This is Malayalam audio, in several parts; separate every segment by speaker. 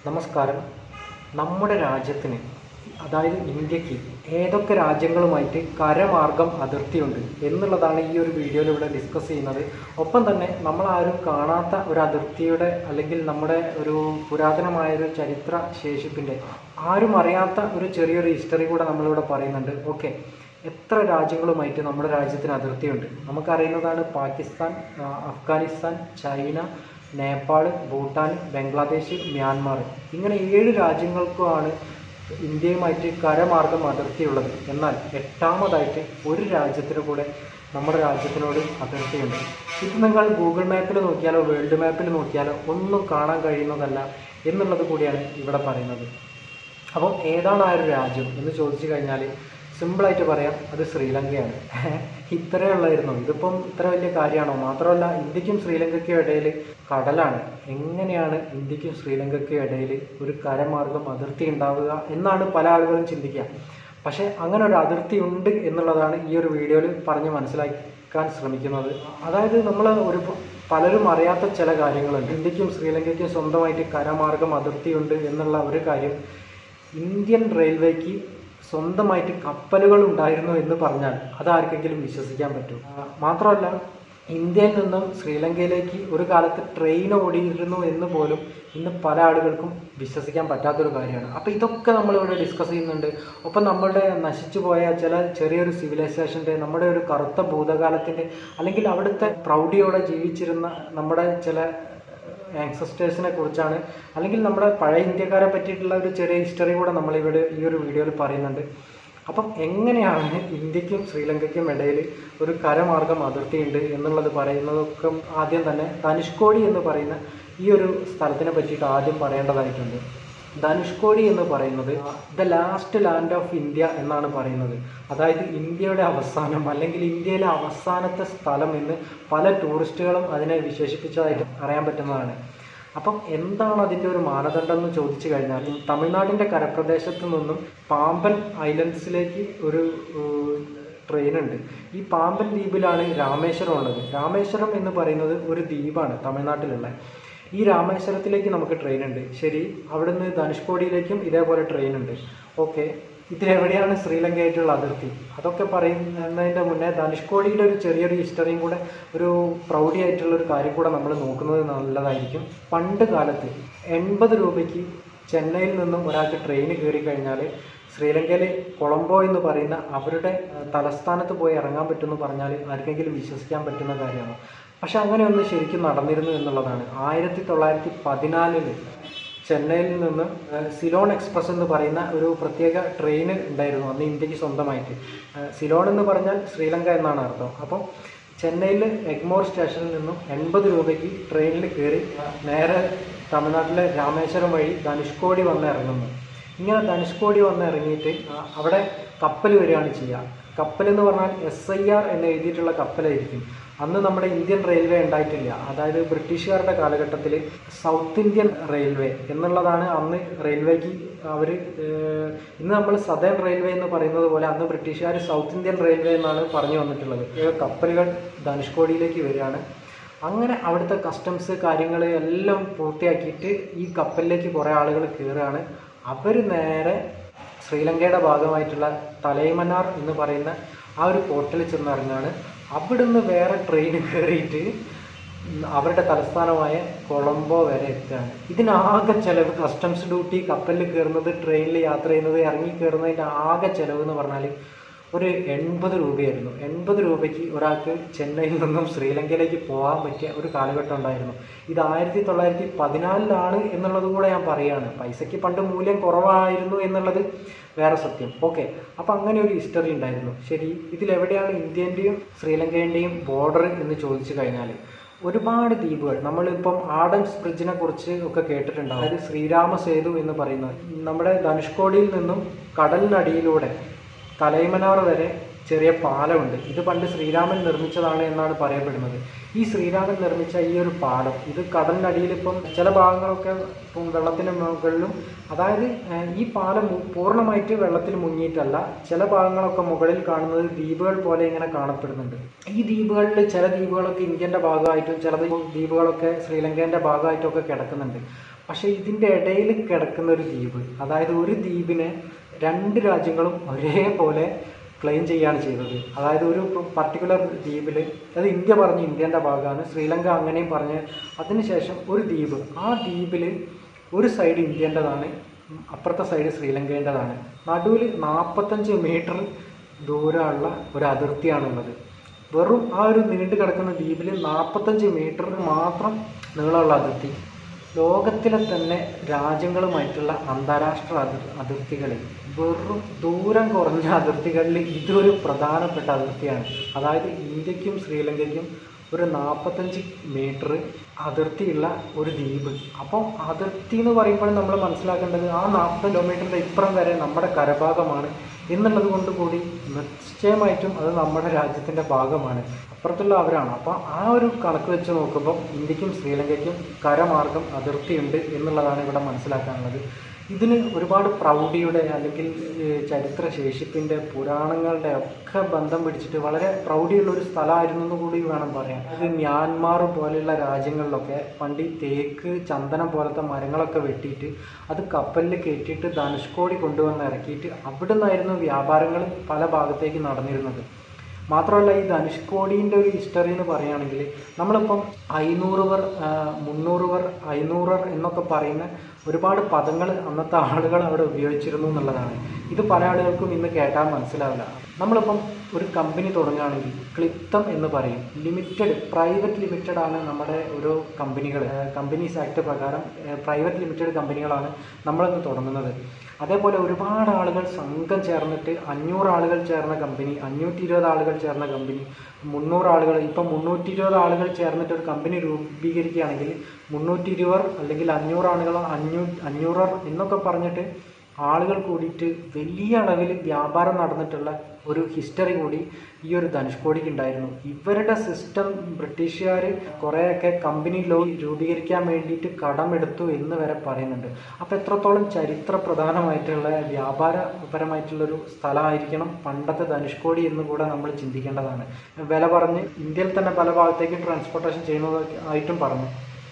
Speaker 1: നമസ്കാരം നമ്മുടെ രാജ്യത്തിന് അതായത് ഇന്ത്യക്ക് ഏതൊക്കെ രാജ്യങ്ങളുമായിട്ട് കരമാർഗം അതിർത്തിയുണ്ട് എന്നുള്ളതാണ് ഈ ഒരു വീഡിയോയിൽ ഇവിടെ ഡിസ്കസ് ചെയ്യുന്നത് ഒപ്പം തന്നെ നമ്മളാരും കാണാത്ത ഒരു അതിർത്തിയുടെ അല്ലെങ്കിൽ നമ്മുടെ ഒരു പുരാതനമായ ഒരു ചരിത്ര ശേഷിപ്പിൻ്റെ ആരും അറിയാത്ത ഒരു ചെറിയൊരു ഹിസ്റ്ററി കൂടെ നമ്മളിവിടെ പറയുന്നുണ്ട് ഓക്കെ എത്ര രാജ്യങ്ങളുമായിട്ട് നമ്മുടെ രാജ്യത്തിന് അതിർത്തിയുണ്ട് നമുക്കറിയുന്നതാണ് പാകിസ്ഥാൻ ആ, അഫ്ഗാനിസ്ഥാൻ ചൈന നേപ്പാൾ ഭൂട്ടാൻ ബംഗ്ലാദേശ് മ്യാൻമാർ ഇങ്ങനെ ഏഴ് രാജ്യങ്ങൾക്കുമാണ് ഇന്ത്യയുമായിട്ട് കരമാർഗം അതിർത്തിയുള്ളത് എന്നാൽ എട്ടാമതായിട്ട് ഒരു രാജ്യത്തിന് കൂടെ നമ്മുടെ രാജ്യത്തിനോട് അതിർത്തിയുണ്ട് ഇത് നിങ്ങൾ ഗൂഗിൾ മാപ്പിൽ നോക്കിയാലോ വേൾഡ് മാപ്പിൽ നോക്കിയാലോ ഒന്നും കാണാൻ കഴിയുന്നതല്ല എന്നുള്ളത് കൂടിയാണ് ഇവിടെ പറയുന്നത് അപ്പം ഏതാണ് ആ ഒരു രാജ്യം എന്ന് ചോദിച്ചു കഴിഞ്ഞാൽ സിമ്പിളായിട്ട് പറയാം അത് ശ്രീലങ്കയാണ് ഇത്രയേ ഉള്ളായിരുന്നു ഇതിപ്പം ഇത്ര വലിയ കാര്യമാണോ മാത്രമല്ല ഇന്ത്യക്കും ശ്രീലങ്കയ്ക്കും ഇടയിൽ കടലാണ് എങ്ങനെയാണ് ഇന്ത്യക്കും ശ്രീലങ്കയ്ക്കും ഇടയിൽ ഒരു കരമാർഗം അതിർത്തി ഉണ്ടാവുക എന്നാണ് പല ആളുകളും ചിന്തിക്കുക പക്ഷേ അങ്ങനെ ഒരു അതിർത്തി ഉണ്ട് എന്നുള്ളതാണ് ഈ ഒരു വീഡിയോയിൽ പറഞ്ഞ് മനസ്സിലാക്കാൻ ശ്രമിക്കുന്നത് അതായത് നമ്മൾ ഒരു പലരും അറിയാത്ത ചില കാര്യങ്ങളുണ്ട് ഇന്ത്യക്കും ശ്രീലങ്കയ്ക്കും സ്വന്തമായിട്ട് കരമാർഗം അതിർത്തിയുണ്ട് എന്നുള്ള ഒരു കാര്യം ഇന്ത്യൻ റെയിൽവേക്ക് സ്വന്തമായിട്ട് കപ്പലുകൾ ഉണ്ടായിരുന്നു എന്ന് പറഞ്ഞാൽ അതാർക്കെങ്കിലും വിശ്വസിക്കാൻ പറ്റും ആ, മാത്രമല്ല ഇന്ത്യയിൽ നിന്നും ശ്രീലങ്കയിലേക്ക് ഒരു കാലത്ത് ട്രെയിൻ ഓടിയിരുന്നു എന്ന് പോലും ഇന്ന് പല ആളുകൾക്കും വിശ്വസിക്കാൻ പറ്റാത്തൊരു കാര്യമാണ് അപ്പോൾ ഇതൊക്കെ നമ്മളിവിടെ ഡിസ്കസ് ചെയ്യുന്നുണ്ട് ഒപ്പം നമ്മളുടെ നശിച്ചു പോയ ചില ചെറിയൊരു സിവിലൈസേഷൻ്റെ നമ്മുടെ ഒരു കറുത്ത ഭൂതകാലത്തിൻ്റെ അല്ലെങ്കിൽ അവിടുത്തെ പ്രൗഢിയോടെ ജീവിച്ചിരുന്ന നമ്മുടെ ചില ആൻസസ്റ്റേഴ്സിനെ കുറിച്ചാണ് അല്ലെങ്കിൽ നമ്മുടെ പഴയ ഇന്ത്യക്കാരെ പറ്റിയിട്ടുള്ള ഒരു ചെറിയ ഹിസ്റ്ററി കൂടെ നമ്മളിവിടെ ഈ ഒരു വീഡിയോയിൽ പറയുന്നുണ്ട് അപ്പം എങ്ങനെയാണ് ഇന്ത്യക്കും ശ്രീലങ്കയ്ക്കും ഇടയിൽ ഒരു കരമാർഗം അതിർത്തിയുണ്ട് എന്നുള്ളത് പറയുന്നതൊക്കെ ആദ്യം തന്നെ ധനുഷ്കോടി എന്ന് പറയുന്ന ഈ ഒരു സ്ഥലത്തിനെ പറ്റിയിട്ട് ആദ്യം പറയേണ്ടതായിട്ടുണ്ട് ധനുഷ്കോടി എന്ന് പറയുന്നത് the last land of India എന്നാണ് പറയുന്നത് അതായത് ഇന്ത്യയുടെ അവസാനം അല്ലെങ്കിൽ ഇന്ത്യയിലെ അവസാനത്തെ സ്ഥലം എന്ന് പല ടൂറിസ്റ്റുകളും അതിനെ വിശേഷിപ്പിച്ചതായിട്ട് അറിയാൻ പറ്റുന്നതാണ് അപ്പം എന്താണ് അതിൻ്റെ ഒരു മാനദണ്ഡം എന്ന് ചോദിച്ചു കഴിഞ്ഞാൽ തമിഴ്നാടിൻ്റെ കരപ്രദേശത്ത് നിന്നും പാമ്പൻ ഐലൻഡ്സിലേക്ക് ഒരു ട്രെയിൻ ഉണ്ട് ഈ പാമ്പൻ ദ്വീപിലാണ് രാമേശ്വരം ഉള്ളത് രാമേശ്വരം എന്ന് പറയുന്നത് ഒരു ദ്വീപാണ് തമിഴ്നാട്ടിലുള്ള ഈ രാമേശ്വരത്തിലേക്ക് നമുക്ക് ട്രെയിൻ ഉണ്ട് ശരി അവിടുന്ന് ധനുഷ്കോടിയിലേക്കും ഇതേപോലെ ട്രെയിൻ ഉണ്ട് ഓക്കെ ഇതിലെവിടെയാണ് ശ്രീലങ്കയായിട്ടുള്ള അതിർത്തി അതൊക്കെ പറയുന്നതിൻ്റെ മുന്നേ ധനുഷ്കോടിയുടെ ഒരു ചെറിയൊരു ഹിസ്റ്ററിയും കൂടെ ഒരു പ്രൗഢി ആയിട്ടുള്ള ഒരു കാര്യം കൂടെ നമ്മൾ നോക്കുന്നത് നല്ലതായിരിക്കും പണ്ട് കാലത്ത് എൺപത് രൂപയ്ക്ക് ചെന്നൈയിൽ നിന്നും ഒരാൾക്ക് ട്രെയിൻ കയറി കഴിഞ്ഞാൽ ശ്രീലങ്കയിൽ കൊളംബോ എന്ന് പറയുന്ന അവരുടെ ഏഹ്, തലസ്ഥാനത്ത് പോയി ഇറങ്ങാൻ പറ്റുമെന്ന് പറഞ്ഞാൽ ആർക്കെങ്കിലും വിശ്വസിക്കാൻ പറ്റുന്ന കാര്യമാണ് പക്ഷെ അങ്ങനെയൊന്നും ശരിക്കും നടന്നിരുന്നു എന്നുള്ളതാണ് ആയിരത്തി തൊള്ളായിരത്തി പതിനാലില് ചെന്നൈയിൽ നിന്ന് ഏഹ്, സിലോൺ എക്സ്പ്രസ് എന്ന് പറയുന്ന ഒരു പ്രത്യേക ട്രെയിൻ ഉണ്ടായിരുന്നു അന്ന് ഇന്ത്യക്ക് സ്വന്തമായിട്ട് ഏഹ്, സിലോൺ എന്ന് പറഞ്ഞാൽ ശ്രീലങ്ക എന്നാണ് അർത്ഥം അപ്പം ചെന്നൈയിൽ എഗ്മോർ സ്റ്റേഷനിൽ നിന്നും എൺപത് രൂപയ്ക്ക് ട്രെയിനിൽ കയറി നേരെ തമിഴ്നാട്ടിലെ രാമേശ്വരം വഴി ധനുഷ്കോടി വന്ന് ഇറങ്ങുന്നു ഇങ്ങനെ ധനുഷ്കോടി വന്ന് ഇറങ്ങിയിട്ട് ആ, അവിടെ കപ്പൽ വരികയാണ് ചെയ്യുക കപ്പൽ എന്ന് പറഞ്ഞാൽ എസ് ഐ ആർ എന്ന് എഴുതിയിട്ടുള്ള കപ്പലായിരിക്കും അന്ന് നമ്മുടെ ഇന്ത്യൻ റെയിൽവേ ഉണ്ടായിട്ടില്ല അതായത് ബ്രിട്ടീഷുകാരുടെ കാലഘട്ടത്തിൽ സൗത്ത് ഇന്ത്യൻ റെയിൽവേ എന്നുള്ളതാണ് അന്ന് റെയിൽവേക്ക് അവർ ഇന്ന് നമ്മൾ സദേൺ റെയിൽവേ എന്ന് പറയുന്നത് പോലെ അന്ന് ബ്രിട്ടീഷുകാർ സൗത്ത് ഇന്ത്യൻ റെയിൽവേ എന്നാണ് പറഞ്ഞു വന്നിട്ടുള്ളത് ഈ കപ്പലുകൾ ധനുഷ്കോടിയിലേക്ക് വരികയാണ് അങ്ങനെ അവിടുത്തെ കസ്റ്റംസ് കാര്യങ്ങൾ എല്ലാം പൂർത്തിയാക്കിയിട്ട് ഈ കപ്പലിലേക്ക് കുറേ ആളുകൾ കയറുകയാണ് അവർ നേരെ ശ്രീലങ്കയുടെ ഭാഗമായിട്ടുള്ള തലൈമനാർ എന്ന് പറയുന്ന ആ ഒരു പോർട്ടിൽ ചെന്നിറങ്ങാണ് അവിടുന്ന് വേറെ ട്രെയിൻ കയറിയിട്ട് അവരുടെ തലസ്ഥാനമായ കൊളംബോ വരെ എത്തുകയാണ് ഇതിനാകെ ചെലവ് കസ്റ്റംസ് ഡ്യൂട്ടി കപ്പലിൽ കയറുന്നത് ട്രെയിനിൽ യാത്ര ചെയ്യുന്നത് ഇറങ്ങി കയറുന്നതിൻ്റെ ആകെ ചെലവ് എന്ന് പറഞ്ഞാൽ ഒരു എൺപത് രൂപയായിരുന്നു എൺപത് രൂപയ്ക്ക് ഒരാൾക്ക് ചെന്നൈയിൽ നിന്നും ശ്രീലങ്കയിലേക്ക് പോകാൻ പറ്റിയ ഒരു കാലഘട്ടം ഉണ്ടായിരുന്നു ഇത് ആയിരത്തി തൊള്ളായിരത്തി പതിനാലിലാണ് എന്നുള്ളത് കൂടെ ഞാൻ പറയുകയാണ് പൈസയ്ക്ക് പണ്ട് മൂല്യം കുറവായിരുന്നു എന്നുള്ളത് വേറെ സത്യം ഓക്കെ അപ്പം അങ്ങനെ ഒരു ഹിസ്റ്ററി ഉണ്ടായിരുന്നു ശരി ഇതിലെവിടെയാണ് ഇന്ത്യൻ്റെയും ശ്രീലങ്കേൻ്റെയും ബോർഡർ എന്ന് ചോദിച്ചു കഴിഞ്ഞാൽ ഒരുപാട് ദ്വീപുകൾ നമ്മളിപ്പം ആഡംസ് ബ്രിഡ്ജിനെ കുറിച്ച് ഒക്കെ കേട്ടിട്ടുണ്ടാവും അതായത് ശ്രീരാമ സേതു എന്ന് പറയുന്നത് നമ്മുടെ ധനുഷ്കോടിയിൽ നിന്നും കടലിനടിയിലൂടെ തലൈമനാർ വരെ ചെറിയ പാലമുണ്ട് ഇത് പണ്ട് ശ്രീരാമൻ നിർമ്മിച്ചതാണ് എന്നാണ് പറയപ്പെടുന്നത് ഈ ശ്രീരാമൻ നിർമ്മിച്ച ഈ ഒരു പാലം ഇത് കടലിനടിയിൽ ഇപ്പം ചില ഭാഗങ്ങളൊക്കെ ഇപ്പം വെള്ളത്തിന് മുകളിലും അതായത് ഏഹ്, ഈ പാലം മു- പൂർണ്ണമായിട്ട് വെള്ളത്തിൽ മുങ്ങിയിട്ടല്ല ചില ഭാഗങ്ങളൊക്കെ മുകളിൽ കാണുന്നത് ദ്വീപുകൾ പോലെ ഇങ്ങനെ കാണപ്പെടുന്നുണ്ട് ഈ ദ്വീപുകളിൽ ചില ദ്വീപുകളൊക്കെ ഇന്ത്യൻ്റെ ഭാഗമായിട്ടും ചില ദ്വീപുകളൊക്കെ ശ്രീലങ്കേൻ്റെ ഭാഗമായിട്ടും ഒക്കെ കിടക്കുന്നുണ്ട് പക്ഷേ ഇതിൻ്റെ ഇടയിൽ കിടക്കുന്ന ഒരു ദ്വീപ് അതായത് ഒരു ദ്വീപിനെ രണ്ട് രാജ്യങ്ങളും ഒരേപോലെ ക്ലെയിം ചെയ്യുകയാണ് ചെയ്തത് അതായത് ഒരു പർട്ടിക്കുലർ ദ്വീപിൽ അത് ഇന്ത്യ പറഞ്ഞ് ഇന്ത്യൻ്റെ ഭാഗമാണ് ശ്രീലങ്ക അങ്ങനെയും പറഞ്ഞ് അതിനുശേഷം ഒരു ദ്വീപ് ആ ദ്വീപിൽ ഒരു സൈഡ് ഇന്ത്യൻ്റെതാണ് അപ്പുറത്തെ സൈഡ് ശ്രീലങ്കേൻ്റെതാണ് നടുവിൽ നാൽപ്പത്തഞ്ച് മീറ്റർ ദൂരമുള്ള ഒരു അതിർത്തിയാണുള്ളത് വെറും ആ ഒരു നീണ്ടു കിടക്കുന്ന ദ്വീപിൽ നാൽപ്പത്തഞ്ച് മീറ്റർ മാത്രം നീളമുള്ള അതിർത്തി ലോകത്തിലെ തന്നെ രാജ്യങ്ങളുമായിട്ടുള്ള അന്താരാഷ്ട്ര അതിർ അതിർത്തികളിൽ വെറും ദൂരം കുറഞ്ഞ അതിർത്തികളിൽ ഇതൊരു പ്രധാനപ്പെട്ട അതിർത്തിയാണ് അതായത് ഇന്ത്യക്കും ശ്രീലങ്കയ്ക്കും ഒരു നാൽപ്പത്തഞ്ച് മീറ്റർ അതിർത്തിയുള്ള ഒരു ദ്വീപ് അപ്പോൾ അതിർത്തി എന്ന് പറയുമ്പോൾ നമ്മൾ മനസ്സിലാക്കേണ്ടത് ആ നാൽപ്പത് കിലോമീറ്ററിൻ്റെ ഇപ്പുറം വരെ നമ്മുടെ കരഭാഗമാണ് എന്നുള്ളത് കൊണ്ട് കൂടി നിശ്ചയമായിട്ടും അത് നമ്മുടെ രാജ്യത്തിൻ്റെ ഭാഗമാണ് അപ്പുറത്തുള്ള അവരാണ് അപ്പോൾ ആ ഒരു കണക്ക് വെച്ച് നോക്കുമ്പോൾ ഇന്ത്യക്കും ശ്രീലങ്കയ്ക്കും കരമാർഗം അതിർത്തിയുണ്ട് എന്നുള്ളതാണ് ഇവിടെ മനസ്സിലാക്കാനുള്ളത് ഇതിന് ഒരുപാട് പ്രൗഢിയുടെ അല്ലെങ്കിൽ ഏഹ്, ചരിത്ര ശേഷിപ്പിൻ്റെ പുരാണങ്ങളുടെ ഒക്കെ ബന്ധം പിടിച്ചിട്ട് വളരെ പ്രൗഢിയുള്ള ഒരു സ്ഥലമായിരുന്നു എന്ന് കൂടി വേണം പറയാൻ അത് മ്യാൻമാർ പോലെയുള്ള രാജ്യങ്ങളിലൊക്കെ പണ്ട് ഈ തേക്ക് ചന്ദനം പോലത്തെ മരങ്ങളൊക്കെ വെട്ടിയിട്ട് അത് കപ്പലിൽ കയറ്റിയിട്ട് ധനുഷ്കോടി കൊണ്ടുവന്ന് ഇറക്കിയിട്ട് അവിടെ നിന്നായിരുന്നു വ്യാപാരങ്ങൾ പല ഭാഗത്തേക്ക് നടന്നിരുന്നത് മാത്രമല്ല ഈ ധനുഷ്കോടീൻ്റെ ഒരു ഹിസ്റ്ററി എന്ന് പറയുകയാണെങ്കിൽ നമ്മളിപ്പം ഐനൂറുവർ മുന്നൂറുവർ ഐനൂറർ എന്നൊക്കെ പറയുന്ന ഒരുപാട് പദങ്ങൾ അന്നത്തെ ആളുകൾ അവിടെ ഉപയോഗിച്ചിരുന്നു എന്നുള്ളതാണ് ഇത് പല ആളുകൾക്കും ഇന്ന് കേട്ടാൽ മനസ്സിലാവില്ല നമ്മളിപ്പം ഒരു കമ്പനി തുടങ്ങുകയാണെങ്കിൽ ക്ലിപ്തം എന്ന് പറയും ലിമിറ്റഡ് പ്രൈവറ്റ് ലിമിറ്റഡ് ആണ് നമ്മുടെ ഓരോ കമ്പനികൾ കമ്പനീസ് ആക്ട് പ്രകാരം പ്രൈവറ്റ് ലിമിറ്റഡ് കമ്പനികളാണ് നമ്മളിന്ന് തുടങ്ങുന്നത് അതേപോലെ ഒരുപാട് ആളുകൾ സംഘം ചേർന്നിട്ട് അഞ്ഞൂറ് ആളുകൾ ചേർന്ന കമ്പനി അഞ്ഞൂറ്റി ഇരുപത് ആളുകൾ ചേർന്ന കമ്പനി മുന്നൂറ് ആളുകൾ ഇപ്പം മുന്നൂറ്റി ഇരുപത് ആളുകൾ ചേർന്നിട്ട് ഒരു കമ്പനി രൂപീകരിക്കുകയാണെങ്കിൽ മുന്നൂറ്റി ഇരുപത് അല്ലെങ്കിൽ അഞ്ഞൂറ് ആളുകൾ അഞ്ഞൂ അഞ്ഞൂറ് എന്നൊക്കെ പറഞ്ഞിട്ട് ആളുകൾ കൂടിയിട്ട് വലിയ അളവിൽ വ്യാപാരം നടന്നിട്ടുള്ള ഒരു ഹിസ്റ്ററി കൂടി ഈ ഒരു ധനുഷ്കോടിക്ക് ഉണ്ടായിരുന്നു ഇവരുടെ സിസ്റ്റം ബ്രിട്ടീഷുകാർ കുറേയൊക്കെ കമ്പനി ലോ രൂപീകരിക്കാൻ വേണ്ടിയിട്ട് കടമെടുത്തു എന്ന് വരെ പറയുന്നുണ്ട് അപ്പോൾ എത്രത്തോളം ചരിത്ര പ്രധാനമായിട്ടുള്ള വ്യാപാരപരമായിട്ടുള്ളൊരു സ്ഥലമായിരിക്കണം പണ്ടത്തെ ധനുഷ്കോടി എന്ന് കൂടെ നമ്മൾ ചിന്തിക്കേണ്ടതാണ് വില പറഞ്ഞ് ഇന്ത്യയിൽ തന്നെ പല ഭാഗത്തേക്ക് ട്രാൻസ്പോർട്ടേഷൻ ചെയ്യുന്നതായിട്ടും പറഞ്ഞു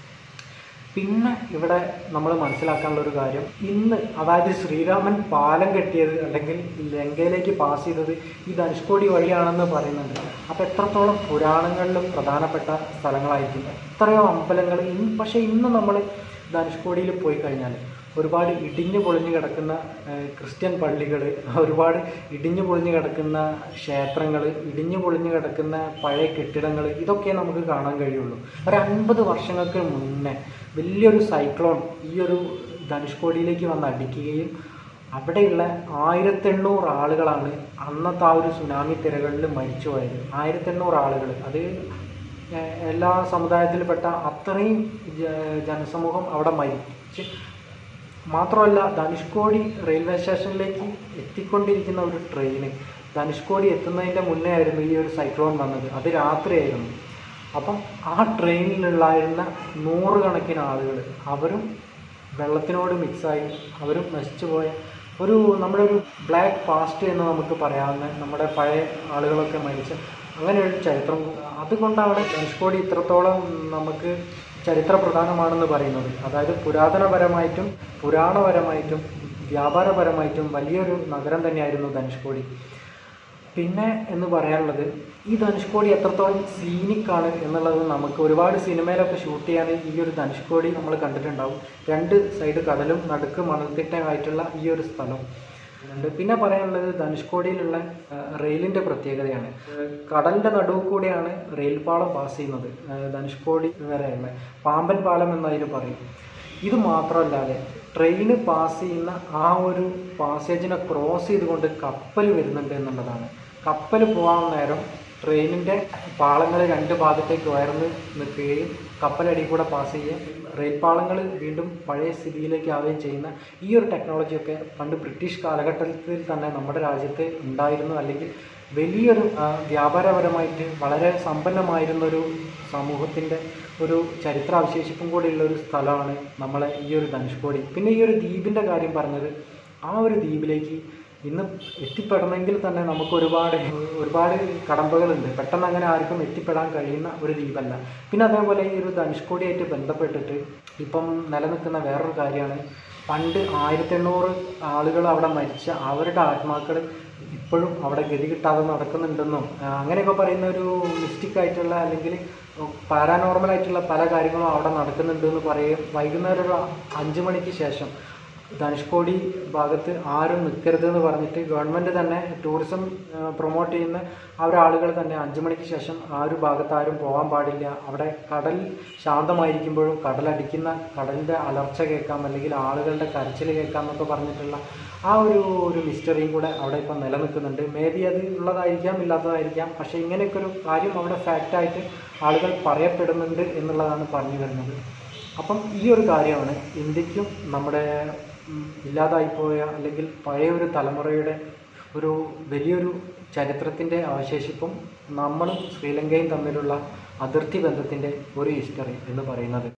Speaker 1: പിന്നെ ഇവിടെ നമ്മൾ മനസ്സിലാക്കാനുള്ള ഒരു കാര്യം ഇന്ന് അതായത് ശ്രീരാമൻ പാലം കെട്ടിയത് അല്ലെങ്കിൽ ലങ്കയിലേക്ക് പാസ് ചെയ്തത് ഈ ധനുഷ്കോടി വഴിയാണെന്ന് പറയുന്നുണ്ട് അപ്പോൾ എത്രത്തോളം പുരാണങ്ങളിലും പ്രധാനപ്പെട്ട സ്ഥലങ്ങളായിരിക്കും എത്രയോ അമ്പലങ്ങൾ ഇന്ന് പക്ഷേ ഇന്ന് നമ്മൾ ധനുഷ്കോടിയിൽ പോയി കഴിഞ്ഞാൽ ഒരുപാട് ഇടിഞ്ഞു പൊളിഞ്ഞു കിടക്കുന്ന ഏഹ്, ക്രിസ്ത്യൻ പള്ളികൾ ഒരുപാട് ഇടിഞ്ഞു പൊളിഞ്ഞു കിടക്കുന്ന ക്ഷേത്രങ്ങൾ ഇടിഞ്ഞു പൊളിഞ്ഞു കിടക്കുന്ന പഴയ കെട്ടിടങ്ങൾ ഇതൊക്കെ നമുക്ക് കാണാൻ കഴിയുള്ളൂ ഒരു അൻപത് വർഷങ്ങൾക്ക് മുന്നേ വലിയൊരു സൈക്ലോൺ ഈ ഒരു ധനുഷ്കോടിയിലേക്ക് വന്ന് അടിക്കുകയും അവിടെയുള്ള ആയിരത്തെണ്ണൂറ് ആളുകളാണ് അന്നത്തെ ആ ഒരു സുനാമി തിരകളിൽ മരിച്ചുപോയത് ആയിരത്തെണ്ണൂറ് ആളുകൾ അത് ഏഹ്, എല്ലാ സമുദായത്തിൽപ്പെട്ട അത്രയും ജ- ജനസമൂഹം അവിടെ മരിച്ച് മാത്രമല്ല ധനുഷ്കോടി റെയിൽവേ സ്റ്റേഷനിലേക്ക് എത്തിക്കൊണ്ടിരിക്കുന്ന ഒരു ട്രെയിന് ധനുഷ്കോടി എത്തുന്നതിൻ്റെ മുന്നേ ആയിരുന്നു ഈ ഒരു സൈക്ലോൺ വന്നത് അത് രാത്രിയായിരുന്നു അപ്പം ആ ട്രെയിനിലുണ്ടായിരുന്ന നൂറുകണക്കിന് ആളുകൾ അവരും വെള്ളത്തിനോട് മിക്സായി അവരും നശിച്ചു പോയ ഒരു നമ്മുടെ ഒരു ബ്ലാക്ക് പാസ്റ്റ് എന്ന് നമുക്ക് പറയാവുന്ന നമ്മുടെ പഴയ ആളുകളൊക്കെ മരിച്ച അങ്ങനെ ഒരു ചരിത്രം അതുകൊണ്ടാണ് ധനുഷ്കോടി ഇത്രത്തോളം നമുക്ക് ചരിത്ര പ്രധാനമാണെന്ന് പറയുന്നത് അതായത് പുരാതനപരമായിട്ടും പുരാണപരമായിട്ടും വ്യാപാരപരമായിട്ടും വലിയൊരു നഗരം തന്നെയായിരുന്നു ധനുഷ്കോടി പിന്നെ എന്ന് പറയാനുള്ളത് ഈ ധനുഷ്കോടി എത്രത്തോളം സീനിക്കാണ് എന്നുള്ളത് നമുക്ക് ഒരുപാട് സിനിമയിലൊക്കെ ഷൂട്ട് ചെയ്യാൻ ഈ ഒരു ധനുഷ്കോടി നമ്മൾ കണ്ടിട്ടുണ്ടാവും രണ്ട് സൈഡ് കടലും നടുക്ക് മണൽത്തിട്ടമായിട്ടുള്ള ഈ ഒരു സ്ഥലം ഉണ്ട് പിന്നെ പറയാനുള്ളത് ധനുഷ്കോടിയിലുള്ള ആ, റെയിലിൻ്റെ പ്രത്യേകതയാണ് ആ, കടലിൻ്റെ നടുവ് കൂടെയാണ് റെയിൽ പാളം പാസ് ചെയ്യുന്നത് ആ, ധനുഷ്കോടി വരെയുള്ള പാമ്പൻ പാലം എന്നതിന് പറയും ഇത് മാത്രമല്ലാതെ ട്രെയിന് പാസ് ചെയ്യുന്ന ആ ഒരു പാസേജിനെ ക്രോസ് ചെയ്തുകൊണ്ട് കപ്പൽ വരുന്നുണ്ട് എന്നുള്ളതാണ് കപ്പൽ പോകാൻ നേരം ട്രെയിനിൻ്റെ പാളങ്ങൾ രണ്ട് ഭാഗത്തേക്ക് ഉയർന്ന് നിൽക്കുകയും കപ്പലടി കൂടെ പാസ് ചെയ്യുകയും റെയിൽ പാളങ്ങൾ വീണ്ടും പഴയ സ്ഥിതിയിലേക്ക് ആവുകയും ചെയ്യുന്ന ഈ ഒരു ടെക്നോളജിയൊക്കെ പണ്ട് ബ്രിട്ടീഷ് കാലഘട്ടത്തിൽ തന്നെ നമ്മുടെ രാജ്യത്ത് ഉണ്ടായിരുന്നു അല്ലെങ്കിൽ വലിയൊരു ആ, വ്യാപാരപരമായിട്ട് വളരെ സമ്പന്നമായിരുന്ന ഒരു സമൂഹത്തിൻ്റെ ഒരു ചരിത്രാവശേഷിപ്പും കൂടിയുള്ള ഒരു സ്ഥലമാണ് നമ്മളെ ഈ ഒരു ധനുഷ്കോടി പിന്നെ ഈ ഒരു ദ്വീപിൻ്റെ കാര്യം പറഞ്ഞത് ആ ഒരു ദ്വീപിലേക്ക് ഇന്ന് എത്തിപ്പെടണമെങ്കിൽ തന്നെ നമുക്ക് ഒരുപാട് ഒരുപാട് കടമ്പകളുണ്ട് പെട്ടെന്ന് അങ്ങനെ ആർക്കും എത്തിപ്പെടാൻ കഴിയുന്ന ഒരു ദ്വീപല്ല പിന്നെ അതേപോലെ ഈ ഒരു ധനുഷ്കോടിയായിട്ട് ബന്ധപ്പെട്ടിട്ട് ഇപ്പം നിലനിൽക്കുന്ന വേറൊരു കാര്യമാണ് പണ്ട് ആയിരത്തി എണ്ണൂറ് ആളുകൾ അവിടെ മരിച്ച അവരുടെ ആത്മാക്കൾ ഇപ്പോഴും അവിടെ ഗതി കിട്ടാതെ നടക്കുന്നുണ്ടെന്നും ആ, അങ്ങനെയൊക്കെ പറയുന്ന ഒരു മിസ്റ്റിക് ആയിട്ടുള്ള അല്ലെങ്കിൽ പാരാനോർമൽ ആയിട്ടുള്ള പല കാര്യങ്ങളും അവിടെ നടക്കുന്നുണ്ടെന്ന് പറയും വൈകുന്നേരം ഒരു അഞ്ച് മണിക്ക് ശേഷം ധനുഷ്കോടി ഭാഗത്ത് ആരും നിൽക്കരുത് എന്ന് പറഞ്ഞിട്ട് ഗവൺമെൻറ് തന്നെ ടൂറിസം പ്രൊമോട്ട് ചെയ്യുന്ന ആ ഒരു ആളുകൾ തന്നെ അഞ്ച് മണിക്ക് ശേഷം ആ ഒരു ഭാഗത്ത് ആരും പോകാൻ പാടില്ല അവിടെ കടൽ ശാന്തമായിരിക്കുമ്പോഴും കടലടിക്കുന്ന കടലിൻ്റെ അലർച്ച കേൾക്കാം അല്ലെങ്കിൽ ആളുകളുടെ കരച്ചിൽ കേൾക്കാം എന്നൊക്കെ പറഞ്ഞിട്ടുള്ള ആ ഒരു ഒരു മിസ്റ്ററിയും കൂടെ അവിടെ ഇപ്പം നിലനിൽക്കുന്നുണ്ട് മേ ബി അത് ഉള്ളതായിരിക്കാം ഇല്ലാത്തതായിരിക്കാം പക്ഷേ ഇങ്ങനെയൊക്കെ ഒരു കാര്യം അവിടെ ഫാക്റ്റായിട്ട് ആളുകൾ പറയപ്പെടുന്നുണ്ട് എന്നുള്ളതാണ് പറഞ്ഞു വരുന്നത് അപ്പം ഈ ഒരു കാര്യമാണ് ഇന്ത്യക്കും നമ്മുടെ ഉം, ഇല്ലാതായിപ്പോയ അല്ലെങ്കിൽ പഴയ ഒരു തലമുറയുടെ ഒരു വലിയൊരു ചരിത്രത്തിൻ്റെ അവശേഷിപ്പും നമ്മളും ശ്രീലങ്കയും തമ്മിലുള്ള അതിർത്തി ബന്ധത്തിൻ്റെ ഒരു ഹിസ്റ്ററി എന്ന് പറയുന്നത്